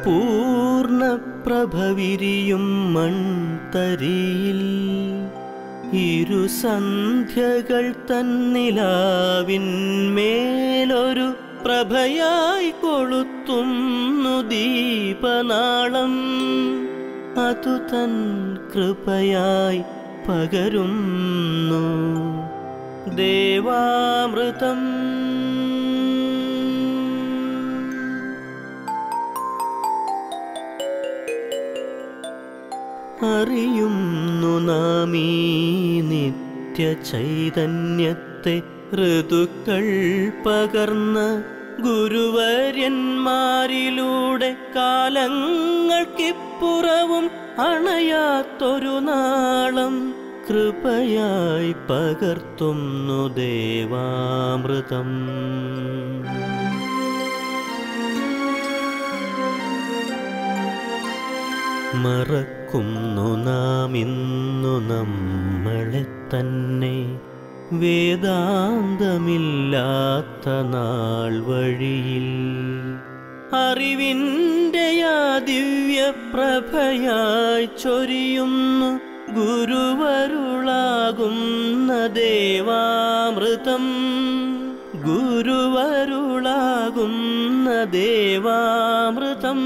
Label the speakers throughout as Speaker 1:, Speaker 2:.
Speaker 1: പൂർണ്ണപ്രഭവിരിയും മൺതരിയിൽ ഇരു സന്ധ്യകൾ തന്നിലാവിന്മേലൊരു പ്രഭയായി കൊളുത്തുന്നു ദീപനാളം അതു തൻ കൃപയായി പകരുന്നു ദേവാമൃതം അറിയുന്നു നാം ഈ നിത്യ ചൈതന്യത്തെ ഋതുക്കൾ പകർന്ന ഗുരുവര്യന്മാരിലൂടെ കാലങ്ങൾക്കിപ്പുറവും അണയാത്തൊരു നാളം കൃപയായി പകർത്തുന്നു ദേവാമൃതം മറക്കുന്നു നാം ഇന്നു നമ്മളെ തന്നെ വേദാന്തമില്ലാത്ത നാൾ വഴിയിൽ അറിവിൻ്റെ ആ ദിവ്യപ്രഭയായി ചൊരിയുന്നു ഗുരുവരുളാകുന്ന ദേവാമൃതം ഗുരുവരുളാകുന്ന ദേവാമൃതം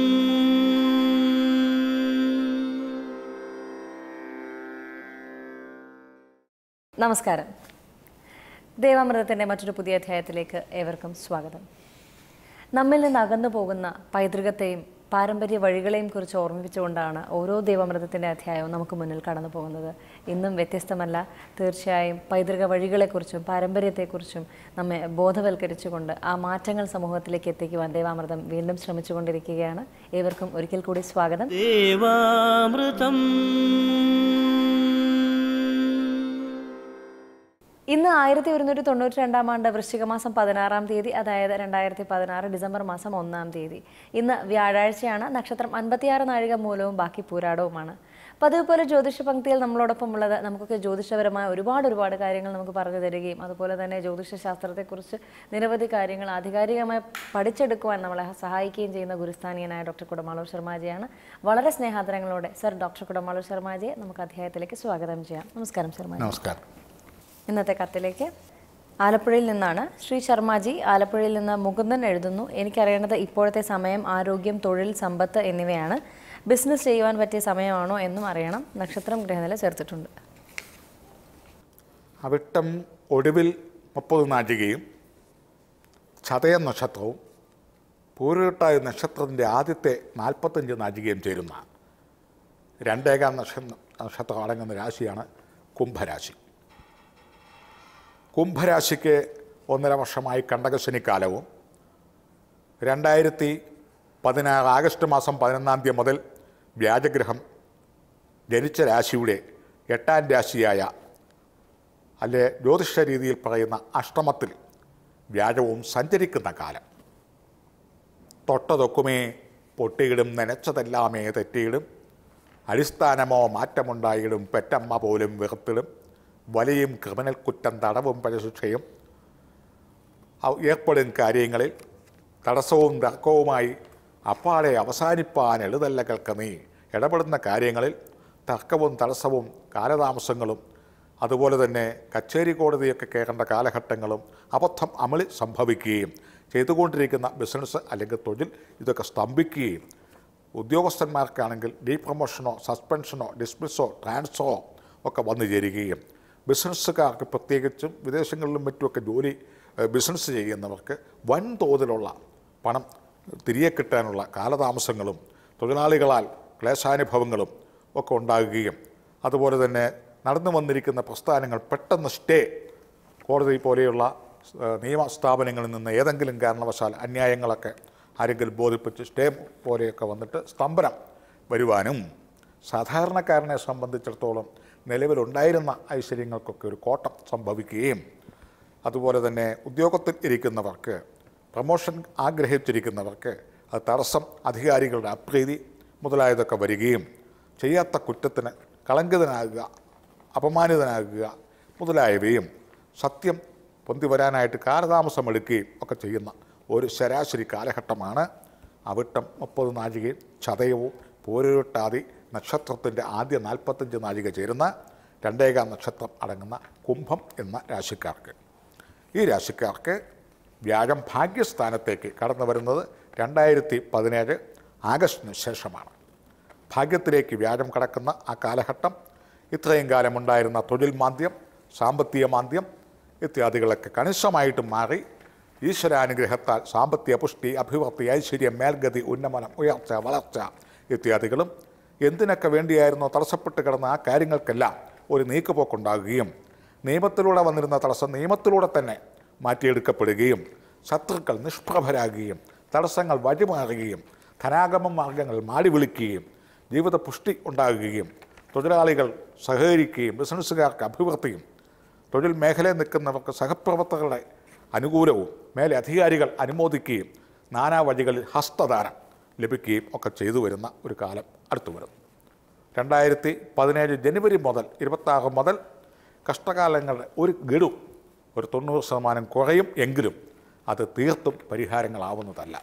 Speaker 2: നമസ്കാരം ദേവാമൃതത്തിൻ്റെ മറ്റൊരു പുതിയ അധ്യായത്തിലേക്ക് ഏവർക്കും സ്വാഗതം നമ്മിൽ നിന്ന് അകന്നു പോകുന്ന പൈതൃകത്തെയും പാരമ്പര്യ വഴികളെയും കുറിച്ച് ഓർമ്മിപ്പിച്ചുകൊണ്ടാണ് ഓരോ ദേവാമൃതത്തിൻ്റെ അധ്യായവും നമുക്ക് മുന്നിൽ കടന്നു പോകുന്നത് ഇന്നും വ്യത്യസ്തമല്ല തീർച്ചയായും പൈതൃക വഴികളെക്കുറിച്ചും പാരമ്പര്യത്തെക്കുറിച്ചും നമ്മെ ബോധവൽക്കരിച്ചുകൊണ്ട് ആ മാറ്റങ്ങൾ സമൂഹത്തിലേക്ക് എത്തിക്കുവാൻ ദേവാമൃതം വീണ്ടും ശ്രമിച്ചുകൊണ്ടിരിക്കുകയാണ് ഏവർക്കും ഒരിക്കൽ കൂടി സ്വാഗതം
Speaker 1: ദേവാമൃതം
Speaker 2: ഇന്ന് ആയിരത്തി ഒരുന്നൂറ്റി തൊണ്ണൂറ്റി രണ്ടാം ആണ്ട് വൃശ്ചിക മാസം പതിനാറാം തീയതി അതായത് രണ്ടായിരത്തി പതിനാറ് ഡിസംബർ മാസം ഒന്നാം തീയതി ഇന്ന് വ്യാഴാഴ്ചയാണ് നക്ഷത്രം അൻപത്തിയാറ് നാഴിക മൂലവും ബാക്കി പൂരാടവുമാണ് പതിവ് പോലെ ജ്യോതിഷ പങ്ക്തിയിൽ നമ്മളോടൊപ്പം ഉള്ളത് നമുക്കൊക്കെ ജ്യോതിഷപരമായ ഒരുപാട് ഒരുപാട് കാര്യങ്ങൾ നമുക്ക് പറഞ്ഞു തരികയും അതുപോലെ തന്നെ ജ്യോതിഷ ശാസ്ത്രത്തെക്കുറിച്ച് നിരവധി കാര്യങ്ങൾ ആധികാരികമായി പഠിച്ചെടുക്കുവാൻ നമ്മളെ സഹായിക്കുകയും ചെയ്യുന്ന ഗുരുസ്ഥാനീയനായ ഡോക്ടർ കുടമാളൂർ ശർമാജിയാണ് വളരെ സ്നേഹാദരങ്ങളോടെ സർ ഡോക്ടർ കുടമാളൂർ ശർമാജിയെ നമുക്ക് അധ്യായത്തിലേക്ക് സ്വാഗതം ചെയ്യാം നമസ്കാരം ശർമാജി
Speaker 3: നമസ്കാരം
Speaker 2: ഇന്നത്തെ കത്തിലേക്ക് ആലപ്പുഴയിൽ നിന്നാണ് ശ്രീ ശർമാജി ആലപ്പുഴയിൽ നിന്ന് മുകുന്ദൻ എഴുതുന്നു എനിക്കറിയേണ്ടത് ഇപ്പോഴത്തെ സമയം ആരോഗ്യം തൊഴിൽ സമ്പത്ത് എന്നിവയാണ് ബിസിനസ് ചെയ്യുവാൻ പറ്റിയ സമയമാണോ എന്നും അറിയണം നക്ഷത്രം ഗ്രഹനില ചേർത്തിട്ടുണ്ട്
Speaker 3: അവിട്ടം ഒടുവിൽ മുപ്പത് നാഴികയും ചതയ നക്ഷത്രവും പൂരുട്ടായ നക്ഷത്രത്തിൻ്റെ ആദ്യത്തെ നാൽപ്പത്തഞ്ച് നാഴികയും ചേരുന്ന രണ്ടേകാം നക്ഷ നക്ഷത്രം അടങ്ങുന്ന രാശിയാണ് കുംഭരാശി കുംഭരാശിക്ക് ഒന്നര വർഷമായി കണ്ടകശനിക്കാലവും രണ്ടായിരത്തി പതിനാറ് ആഗസ്റ്റ് മാസം പതിനൊന്നാം തീയതി മുതൽ വ്യാജഗ്രഹം ജനിച്ച രാശിയുടെ എട്ടാം രാശിയായ അല്ലെ ജ്യോതിഷ രീതിയിൽ പറയുന്ന അഷ്ടമത്തിൽ വ്യാഴവും സഞ്ചരിക്കുന്ന കാലം തൊട്ടതൊക്കുമേ പൊട്ടിയിടും നനച്ചതെല്ലാമേ തെറ്റിയിടും അടിസ്ഥാനമോ മാറ്റമുണ്ടായിടും പെറ്റമ്മ പോലും വെറുത്തിടും വലിയും ക്രിമിനൽ കുറ്റം തടവും പരശിക്ഷയും ഔ- ഏർപ്പെടും കാര്യങ്ങളിൽ തടസ്സവും തർക്കവുമായി അപ്പാടെ അവസാനിപ്പാൻ എഴുതല്ലകൾക്ക് നീ ഇടപെടുന്ന കാര്യങ്ങളിൽ തർക്കവും തടസ്സവും കാലതാമസങ്ങളും അതുപോലെ തന്നെ കച്ചേരി കോടതിയൊക്കെ കയറേണ്ട കാലഘട്ടങ്ങളും അബദ്ധം അമളി സംഭവിക്കുകയും ചെയ്തുകൊണ്ടിരിക്കുന്ന ബിസിനസ് അല്ലെങ്കിൽ തൊഴിൽ ഇതൊക്കെ സ്തംഭിക്കുകയും ഉദ്യോഗസ്ഥന്മാർക്കാണെങ്കിൽ ഡീ പ്രൊമോഷനോ സസ്പെൻഷനോ ഡിസ്മിസോ ട്രാൻസ്ഫറോ ഒക്കെ വന്നു ചേരുകയും ബിസിനസ്സുകാർക്ക് പ്രത്യേകിച്ചും വിദേശങ്ങളിലും മറ്റുമൊക്കെ ജോലി ഏഹ്, ബിസിനസ് ചെയ്യുന്നവർക്ക് വൻതോതിലുള്ള പണം തിരികെ കിട്ടാനുള്ള കാലതാമസങ്ങളും തൊഴിലാളികളാൽ ക്ലേശാനുഭവങ്ങളും ഒക്കെ ഉണ്ടാകുകയും അതുപോലെ തന്നെ നടന്നു വന്നിരിക്കുന്ന പ്രസ്ഥാനങ്ങൾ പെട്ടെന്ന് സ്റ്റേ കോടതി പോലെയുള്ള ഏഹ്, നിയമ സ്ഥാപനങ്ങളിൽ നിന്ന് ഏതെങ്കിലും കാരണവശാൽ അന്യായങ്ങളൊക്കെ ആരെങ്കിലും ബോധിപ്പിച്ച് സ്റ്റേ പോലെയൊക്കെ വന്നിട്ട് സ്തംഭനം വരുവാനും സാധാരണക്കാരനെ സംബന്ധിച്ചിടത്തോളം നിലവിലുണ്ടായിരുന്ന ഐശ്വര്യങ്ങൾക്കൊക്കെ ഒരു കോട്ടം സംഭവിക്കുകയും അതുപോലെ തന്നെ ഉദ്യോഗത്തിൽ ഇരിക്കുന്നവർക്ക് പ്രമോഷൻ ആഗ്രഹിച്ചിരിക്കുന്നവർക്ക് അത് തടസ്സം അധികാരികളുടെ അപ്രീതി മുതലായതൊക്കെ വരികയും ചെയ്യാത്ത കുറ്റത്തിന് കളങ്കിതനാകുക അപമാനിതനാകുക മുതലായവയും സത്യം പൊന്തി വരാനായിട്ട് കാലതാമസം എടുക്കുകയും ഒക്കെ ചെയ്യുന്ന ഒരു ശരാശരി കാലഘട്ടമാണ് അവിട്ടം മുപ്പത് നാഴികയും ചതയവും പോരുട്ടാതി നക്ഷത്രത്തിൻ്റെ ആദ്യ നാൽപ്പത്തഞ്ച് നാഴിക ചേരുന്ന രണ്ടേകാം നക്ഷത്രം അടങ്ങുന്ന കുംഭം എന്ന രാശിക്കാർക്ക് ഈ രാശിക്കാർക്ക് വ്യാഴം ഭാഗ്യസ്ഥാനത്തേക്ക് കടന്നു വരുന്നത് രണ്ടായിരത്തി പതിനേഴ് ആഗസ്റ്റിന് ശേഷമാണ് ഭാഗ്യത്തിലേക്ക് വ്യാഴം കടക്കുന്ന ആ കാലഘട്ടം ഇത്രയും കാലമുണ്ടായിരുന്ന തൊഴിൽ മാന്ദ്യം സാമ്പത്തിക മാന്ദ്യം ഇത്യാദികളൊക്കെ കണിശമായിട്ട് മാറി ഈശ്വരാനുഗ്രഹത്താൽ സാമ്പത്തിക പുഷ്ടി അഭിവൃദ്ധി ഐശ്വര്യം മേൽഗതി ഉന്നമനം ഉയർച്ച വളർച്ച ഇത്യാദികളും എന്തിനൊക്കെ വേണ്ടിയായിരുന്നോ തടസ്സപ്പെട്ട് കിടന്ന ആ കാര്യങ്ങൾക്കെല്ലാം ഒരു നീക്കുപോക്കുണ്ടാകുകയും നിയമത്തിലൂടെ വന്നിരുന്ന തടസ്സം നിയമത്തിലൂടെ തന്നെ മാറ്റിയെടുക്കപ്പെടുകയും ശത്രുക്കൾ നിഷ്പ്രഭരാകുകയും തടസ്സങ്ങൾ വഴിമാറുകയും ധനാഗമ മാർഗങ്ങൾ മാടി വിളിക്കുകയും ജീവിത പുഷ്ടി ഉണ്ടാകുകയും തൊഴിലാളികൾ സഹകരിക്കുകയും ബിസിനസ്സുകാർക്ക് അഭിവൃദ്ധിയും തൊഴിൽ മേഖലയിൽ നിൽക്കുന്നവർക്ക് സഹപ്രവർത്തകരുടെ അനുകൂലവും മേലെ അധികാരികൾ അനുമോദിക്കുകയും നാനാ വഴികളിൽ ഹസ്തദാനം ലഭിക്കുകയും ഒക്കെ ചെയ്തു വരുന്ന ഒരു കാലം അടുത്തു വരുന്നു രണ്ടായിരത്തി പതിനേഴ് ജനുവരി മുതൽ ഇരുപത്താറ് മുതൽ കഷ്ടകാലങ്ങളുടെ ഒരു ഗഡു ഒരു തൊണ്ണൂറ് ശതമാനം കുറയും എങ്കിലും അത് തീർത്തും പരിഹാരങ്ങളാവുന്നതല്ല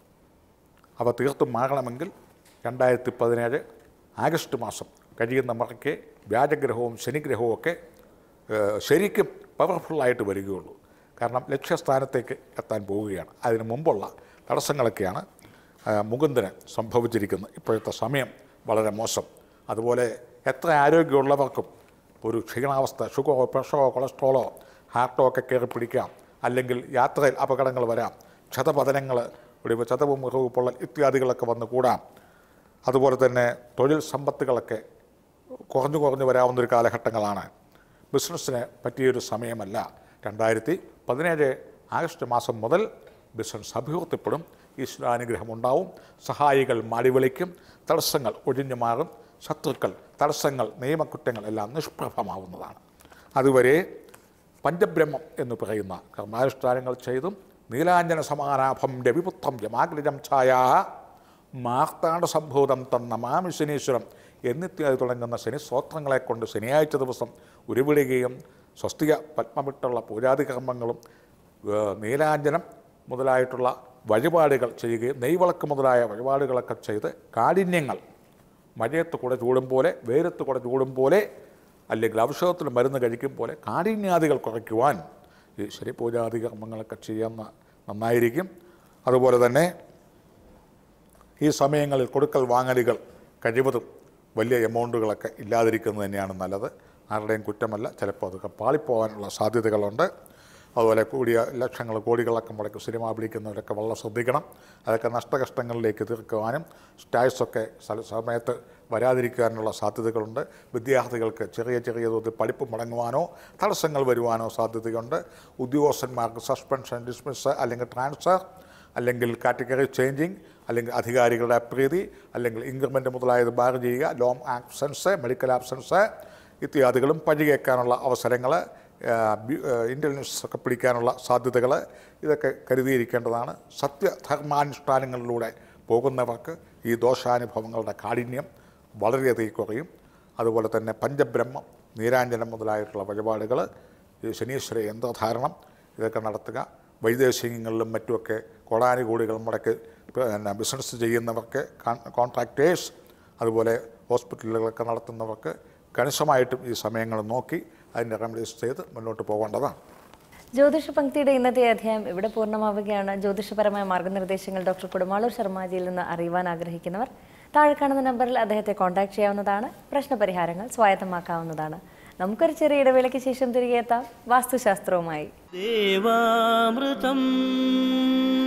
Speaker 3: അവ തീർത്തും മാറണമെങ്കിൽ രണ്ടായിരത്തി പതിനേഴ് ആഗസ്റ്റ് മാസം കഴിയുന്ന മുറയ്ക്ക് വ്യാജഗ്രഹവും ശനിഗ്രഹവും ഒക്കെ ഏഹ്, ശരിക്കും പവർഫുള്ളായിട്ട് വരികയുള്ളൂ കാരണം ലക്ഷ്യസ്ഥാനത്തേക്ക് എത്താൻ പോവുകയാണ് അതിന് മുമ്പുള്ള തടസ്സങ്ങളൊക്കെയാണ് ഏഹ്, മുകുന്ദന് സംഭവിച്ചിരിക്കുന്നത് ഇപ്പോഴത്തെ സമയം വളരെ മോശം അതുപോലെ എത്ര ആരോഗ്യമുള്ളവർക്കും ഒരു ക്ഷീണാവസ്ഥ ഷുഗറോ പ്രഷറോ കൊളസ്ട്രോളോ ഹാർട്ടോ ഒക്കെ കയറി പിടിക്കാം അല്ലെങ്കിൽ യാത്രയിൽ അപകടങ്ങൾ വരാം ക്ഷതപതനങ്ങൾ ഇവിടെ ചതവ് മുറിവ് പൊള്ളൽ ഇത്യാദികളൊക്കെ വന്നു കൂടാം അതുപോലെ തന്നെ തൊഴിൽ സമ്പത്തുകളൊക്കെ കുറഞ്ഞു കുറഞ്ഞു വരാവുന്നൊരു കാലഘട്ടങ്ങളാണ് ബിസിനസ്സിന് പറ്റിയൊരു സമയമല്ല രണ്ടായിരത്തി പതിനേഴ് ആഗസ്റ്റ് മാസം മുതൽ ബിസിനസ് അഭിവൃദ്ധിപ്പെടും ഈശ്വരാനുഗ്രഹം ഉണ്ടാവും സഹായികൾ മാടിവിളിക്കും തടസ്സങ്ങൾ ഒഴിഞ്ഞു മാറും ശത്രുക്കൾ തടസ്സങ്ങൾ നിയമക്കുറ്റങ്ങൾ എല്ലാം നിഷ്പ്രഭമാവുന്നതാണ് അതുവരെ പഞ്ചബ്രഹ്മം എന്ന് പറയുന്ന കർമാനുഷ്ഠാനങ്ങൾ ചെയ്തും നീലാഞ്ജന സമാനാഭം രവിപുത്രം ജമാഗ്രജം ഛായ മാർത്താണ്ഡ സംഭൂതം തന്ന മാമി ശനീശ്വരം എന്നിത്യാദി തുടങ്ങുന്ന ശനി സ്തോത്രങ്ങളെ കൊണ്ട് ശനിയാഴ്ച ദിവസം ഉരുവിടുകയും സ്വസ്തിക പത്മമിട്ടുള്ള പൂജാതി കർമ്മങ്ങളും ഏഹ്, നീലാഞ്ജനം മുതലായിട്ടുള്ള വഴിപാടുകൾ ചെയ്യുകയും നെയ്വിളക്ക് മുതലായ വഴിപാടുകളൊക്കെ ചെയ്ത് കാഠിന്യങ്ങൾ മഴയത്ത് കൂടെ ചൂടും പോലെ വേരത്ത് കൂടെ ചൂടും പോലെ അല്ലെങ്കിൽ ഔഷധത്തിൽ മരുന്ന് കഴിക്കും പോലെ കാഠിന്യാദികൾ കുറയ്ക്കുവാൻ ഈ ശരിപൂജാതി കർമ്മങ്ങളൊക്കെ ചെയ്യുന്ന നന്നായിരിക്കും അതുപോലെ തന്നെ ഈ സമയങ്ങളിൽ കൊടുക്കൽ വാങ്ങലുകൾ കഴിവതും വലിയ എമൗണ്ടുകളൊക്കെ ഇല്ലാതിരിക്കുന്നത് തന്നെയാണ് നല്ലത് ആരുടെയും കുറ്റമല്ല ചിലപ്പോൾ അതൊക്കെ പാളിപ്പോകാനുള്ള സാധ്യതകളുണ്ട് അതുപോലെ കൂടിയ ലക്ഷങ്ങൾ കോടികളൊക്കെ മുടക്കി സിനിമ പിടിക്കുന്നവരൊക്കെ വളരെ ശ്രദ്ധിക്കണം അതൊക്കെ നഷ്ടകഷ്ടങ്ങളിലേക്ക് തീർക്കുവാനും സ്റ്റാഴ്സൊക്കെ സ്ഥല- സമയത്ത് വരാതിരിക്കാനുള്ള സാധ്യതകളുണ്ട് വിദ്യാർത്ഥികൾക്ക് ചെറിയ ചെറിയ തോതിൽ പഠിപ്പ് മുടങ്ങുവാനോ തടസ്സങ്ങൾ വരുവാനോ സാധ്യതയുണ്ട് ഉദ്യോഗസ്ഥന്മാർക്ക് സസ്പെൻഷൻ ഡിസ്മിസ് അല്ലെങ്കിൽ ട്രാൻസ്ഫർ അല്ലെങ്കിൽ കാറ്റഗറി ചേഞ്ചിങ് അല്ലെങ്കിൽ അധികാരികളുടെ അപ്രീതി അല്ലെങ്കിൽ ഇൻക്രിമെൻ്റ് മുതലായത് ബാർ ചെയ്യുക ലോങ് ആബ്സൻസ് മെഡിക്കൽ ആബ്സൻസ് ഇത്യാദികളും പഴികേക്കാനുള്ള അവസരങ്ങൾ ഇൻ്റലിജൻസ് ഒക്കെ പിടിക്കാനുള്ള സാധ്യതകൾ ഇതൊക്കെ കരുതിയിരിക്കേണ്ടതാണ് സത്യധർമാനുഷ്ഠാനങ്ങളിലൂടെ പോകുന്നവർക്ക് ഈ ദോഷാനുഭവങ്ങളുടെ കാഠിന്യം വളരെയധികം കുറയും അതുപോലെ തന്നെ പഞ്ചബ്രഹ്മം നീരാഞ്ജനം മുതലായിട്ടുള്ള വഴിപാടുകൾ ഈ ശനീശ്വര യന്ത്രധാരണം ഇതൊക്കെ നടത്തുക വൈദേശികങ്ങളിലും മറ്റുമൊക്കെ കോടാനുകൂടികൾ മുടക്കി പിന്നെ ബിസിനസ് ചെയ്യുന്നവർക്ക് കോൺട്രാക്ടേഴ്സ് അതുപോലെ ഹോസ്പിറ്റലുകളൊക്കെ നടത്തുന്നവർക്ക് കണിശമായിട്ടും ഈ സമയങ്ങൾ നോക്കി അതിൻ്റെ റെമഡീസ് ചെയ്ത് മുന്നോട്ട് പോകേണ്ടതാണ്
Speaker 2: ജ്യോതിഷ പങ്ക്തിയുടെ ഇന്നത്തെ അധ്യായം ഇവിടെ പൂർണ്ണമാവുകയാണ് ജ്യോതിഷപരമായ മാർഗനിർദ്ദേശങ്ങൾ ഡോക്ടർ കുടമാളൂർ ശർമാജിയിൽ നിന്ന് അറിയുവാൻ ആഗ്രഹിക്കുന്നവർ താഴെ കാണുന്ന നമ്പറിൽ അദ്ദേഹത്തെ കോൺടാക്ട് ചെയ്യാവുന്നതാണ് പ്രശ്നപരിഹാരങ്ങൾ സ്വായത്തമാക്കാവുന്നതാണ് നമുക്കൊരു ചെറിയ ഇടവേളയ്ക്ക് ശേഷം തിരികെ എത്താം വാസ്തുശാസ്ത്രവുമായി
Speaker 1: ദേവാമൃതം